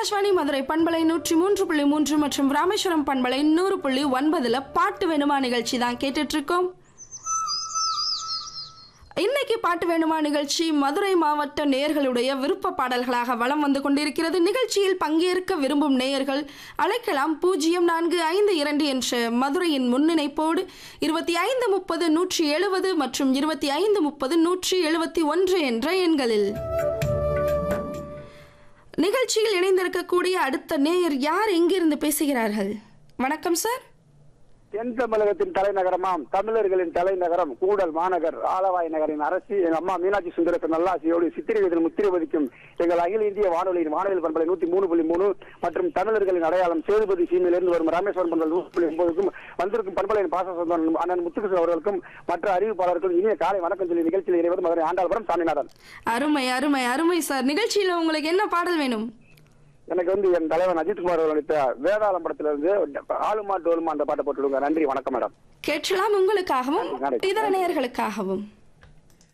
ஆகாஷ்வாணி மதுரை பண்பலை நூற்றி மூன்று புள்ளி மூன்று மற்றும் ராமேஸ்வரம் பண்பலை நூறு புள்ளி ஒன்பதுல பாட்டு வேணுமா நிகழ்ச்சி தான் கேட்டுட்டு இருக்கோம் இன்னைக்கு பாட்டு வேணுமா நிகழ்ச்சி மதுரை மாவட்ட நேயர்களுடைய விருப்ப பாடல்களாக வலம் வந்து கொண்டிருக்கிறது நிகழ்ச்சியில் பங்கேற்க விரும்பும் நேயர்கள் அழைக்கலாம் பூஜ்ஜியம் நான்கு ஐந்து இரண்டு என்ற மதுரையின் முன்னிணைப்போடு இருபத்தி ஐந்து முப்பது நூற்றி எழுபது மற்றும் இருபத்தி ஐந்து முப்பது நூற்றி எழுபத்தி ஒன்று என்ற எண்களில் நிகழ்ச்சியில் இணைந்திருக்கக்கூடிய அடுத்த நேயர் யார் எங்கிருந்து பேசுகிறார்கள் வணக்கம் சார் தென் தமிழகத்தின் தலைநகரமாம் தமிழர்களின் தலைநகரம் கூடல் மாநகர் ஆலவாய் நகரின் அரசி எங்க அம்மா மீனாட்சி சுந்தரத்தின் நல்லாசியோடு சித்திரவீதன் முத்திரவதிக்கும் எங்கள் அகில இந்திய வானொலியின் வானொலி பண்பலை நூத்தி மூணு புள்ளி மூணு மற்றும் தமிழர்களின் அடையாளம் சேதுபதி சீமையிலிருந்து வரும் ராமேஸ்வரம் பண்பலை நூறு புள்ளி ஒன்பதுக்கும் வந்திருக்கும் பண்பலையின் பாச சொந்தம் அண்ணன் முத்துகிருஷ்ணன் அவர்களுக்கும் மற்ற அறிவிப்பாளர்களுக்கும் இனிய காலை வணக்கம் சொல்லி நிகழ்ச்சியில் இணைவது மதுரை ஆண்டாள்புரம் சாமிநாதன் அருமை அருமை அருமை சார் நிகழ்ச்சியில் உங்களுக்கு என்ன பாடல் வேணும் எனக்கு வந்து என் தலைவன் அஜித்குமார் அவர்கள் நடித்த வேதாளம் படத்திலிருந்து ஆளுமா டோலுமா அந்த பாட்டை போட்டுடுங்க நன்றி வணக்கம் மேடம் கேட்கலாம் உங்களுக்காகவும் இதர நேயர்களுக்காகவும்